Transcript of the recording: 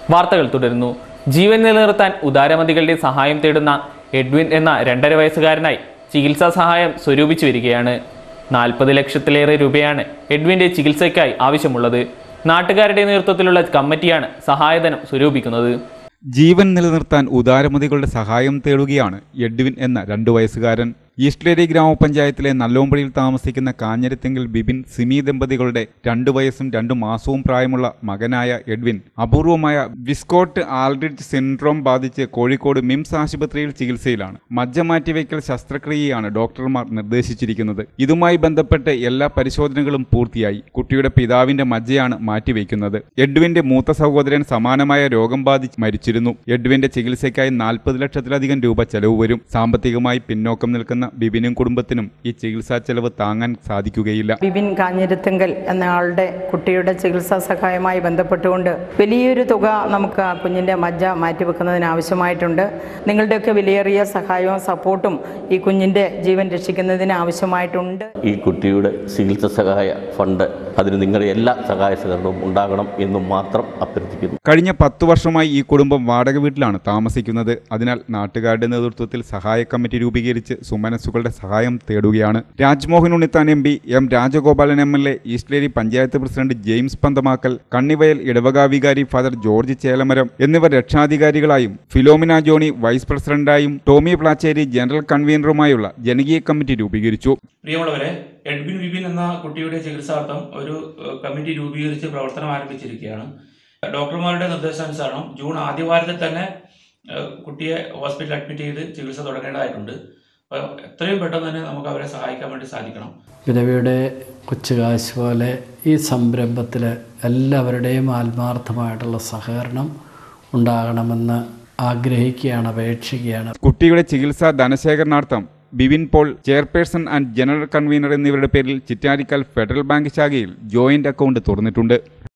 വാർത്തകൾ തുടരുന്നു ജീവൻ നിലനിർത്താൻ ഉദാരമതികളുടെ സഹായം തേടുന്ന എഡ്വിൻ എന്ന രണ്ടര വയസ്സുകാരനായി ചികിത്സാ സഹായം സ്വരൂപിച്ചു വരികയാണ് നാൽപ്പത് ലക്ഷത്തിലേറെ രൂപയാണ് എഡ്വിന്റെ ചികിത്സയ്ക്കായി ആവശ്യമുള്ളത് നാട്ടുകാരുടെ നേതൃത്വത്തിലുള്ള കമ്മിറ്റിയാണ് സഹായധനം സ്വരൂപിക്കുന്നത് ജീവൻ നിലനിർത്താൻ ഉദാരമതികളുടെ സഹായം തേടുകയാണ് എഡ്വിൻ എന്ന രണ്ടു വയസ്സുകാരൻ ഈസ്റ്റ്ലേരി ഗ്രാമപഞ്ചായത്തിലെ നല്ലോമ്പടിയിൽ താമസിക്കുന്ന കാഞ്ഞിരത്തെങ്കിൽ ബിബിൻ സിമി ദമ്പതികളുടെ രണ്ടു വയസ്സും രണ്ടു മാസവും പ്രായമുള്ള മകനായ എഡ്വിൻ അപൂർവമായ വിസ്കോട്ട് ആൽഡ്രിഡ്ജ് സിൻഡ്രോം ബാധിച്ച് കോഴിക്കോട് മിംസ് ആശുപത്രിയിൽ ചികിത്സയിലാണ് മജ്ജ മാറ്റിവയ്ക്കൽ ശസ്ത്രക്രിയയാണ് ഡോക്ടർമാർ നിർദ്ദേശിച്ചിരിക്കുന്നത് ഇതുമായി ബന്ധപ്പെട്ട് എല്ലാ പരിശോധനകളും പൂർത്തിയായി കുട്ടിയുടെ പിതാവിന്റെ മജ്ജയാണ് മാറ്റിവെക്കുന്നത് എഡ്വിന്റെ മൂത്ത സഹോദരൻ സമാനമായ രോഗം ബാധിച്ച് മരിച്ചിരുന്നു എഡ്വിന്റെ ചികിത്സയ്ക്കായി നാൽപ്പത് ലക്ഷത്തിലധികം രൂപ ചെലവ് വരും സാമ്പത്തികമായി പിന്നോക്കം നിൽക്കുന്ന ബിബിനും കുടുംബത്തിനും ഈ ചികിത്സാ ചെലവ് താങ്ങാൻ സാധിക്കുകയില്ല ബിബിൻ കാഞ്ഞിരത്തിങ്കൽ എന്ന ആളുടെ കുട്ടിയുടെ ചികിത്സാ സഹായമായി ബന്ധപ്പെട്ടുകൊണ്ട് വലിയൊരു തുക നമുക്ക് ആ കുഞ്ഞിൻ്റെ മജ്ജ മാറ്റിവെക്കുന്നതിന് ആവശ്യമായിട്ടുണ്ട് നിങ്ങളുടെയൊക്കെ വിലയേറിയ സഹായവും സപ്പോർട്ടും ഈ കുഞ്ഞിൻ്റെ ജീവൻ രക്ഷിക്കുന്നതിന് ആവശ്യമായിട്ടുണ്ട് ഈ കുട്ടിയുടെ ചികിത്സ സഹായ ഫണ്ട് അതിന് നിങ്ങളുടെ എല്ലാ സഹായ സഹകരണവും ഉണ്ടാകണം എന്നും മാത്രം അഭ്യർത്ഥിക്കുന്നു കഴിഞ്ഞ പത്തു വർഷമായി ഈ കുടുംബം വാടക വീട്ടിലാണ് താമസിക്കുന്നത് അതിനാൽ നാട്ടുകാരുടെ നേതൃത്വത്തിൽ സഹായ കമ്മിറ്റി രൂപീകരിച്ച് സുമനസ്സുകളുടെ സഹായം തേടുകയാണ് Rajmohan Unnithan M P M Rajagopalan M L A Eastleri panchayat president James Panthamakkal Kannivayal ഇടവക വികാരി ഫാദർ ജോർജ് ചേലമരം എന്നിവർ രക്ഷാധികാരികളായും ഫിലോമിന ജോണി വൈസ് പ്രസിഡന്റായും ടോമി പ്ലാച്ചേരി ജനറൽ കൺവീനറുമായുള്ള ജനകീയ കമ്മിറ്റി രൂപീകരിച്ചു പ്രിയമുള്ളവരെ എഡ്വിൻ വിപിൻ എന്ന കുട്ടിയുടെ ചികിത്സാർത്ഥം ഒരു ഏഹ്, കമ്മിറ്റി രൂപീകരിച്ച് പ്രവർത്തനം ആരംഭിച്ചിരിക്കുകയാണ് ഡോക്ടർമാരുടെ നിർദ്ദേശാനുസരണം ജൂൺ ആദ്യവാരത്തിൽ തന്നെ ഏഹ്, കുട്ടിയെ ഹോസ്പിറ്റലിൽ അഡ്മിറ്റ് ചെയ്ത് ചികിത്സ തുടങ്ങേണ്ടതായിട്ടുണ്ട് അപ്പോൾ എത്രയും പെട്ടെന്ന് തന്നെ നമുക്ക് അവരെ സഹായിക്കാൻ വേണ്ടി സാധിക്കണം വിധവയുടെ കൊച്ചുകാശ് പോലെ ഈ സംരംഭത്തിൽ എല്ലാവരുടെയും ആത്മാർത്ഥമായിട്ടുള്ള സഹകരണം ഉണ്ടാകണമെന്ന് ആഗ്രഹിക്കുകയാണ് അപേക്ഷിക്കുകയാണ് കുട്ടിയുടെ ചികിത്സാ ധനശേഖരണാർത്ഥം Bivin Paul chairperson and general convener എന്നിവരുടെ പേരിൽ ചിറ്റാരിക്കൽ ഫെഡറൽ ബാങ്ക് ശാഖയിൽ ജോയിന്റ് അക്കൗണ്ട് തുറന്നിട്ടുണ്ട്